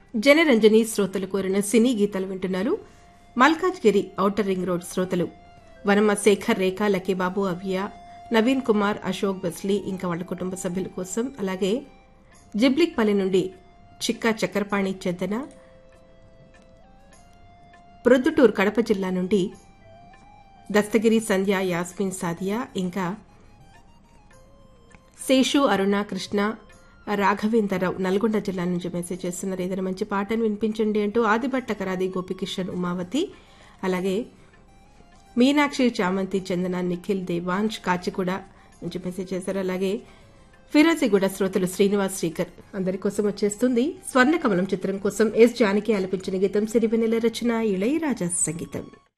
జనరంజని శ్రోతలు కోరిన సినీ గీతాలు వింటున్నారు మల్కాజ్గిరి ఔటర్ రింగ్ రోడ్ శ్రోతలు వనమ శేఖర్ రేఖ లక్కీబాబు అవ్య నవీన్ కుమార్ అశోక్ బస్లీ ఇంకా వాళ్ళ కుటుంబ సభ్యుల కోసం అలాగే జిబ్లిక్పల్లి నుండి చిక్కా చక్రపాణి చెద్దన ప్రొద్దుటూరు కడప జిల్లా నుండి దస్తగిరి సంధ్య యాస్మిన్ సాదియా ఇంకా శేషు అరుణ కృష్ణ రాఘవేంద్రరావు నల్గొండ జిల్లా నుంచి మెసేజ్ చేస్తున్నారు ఏదైనా మంచి పాటను వినిపించండి అంటూ ఆదిభట్ట కరాది గోపికిషన్ ఉమావతి అలాగే మీనాక్షి చామంతి చందన నిఖిల్ దేవాంశ్ కాచిగూడ నుంచి మెసేజ్ చేశారు అలాగే ఫిరోజిగూడ శ్రోతలు శ్రీనివాస్ శ్రీకర్ అందరి కోసం వచ్చేస్తుంది స్వర్ణకమలం చిత్రం కోసం ఎస్ జానకి ఆలపించిన గీతం సిరివెన్నెల రచన ఇళయరాజా సంగీతం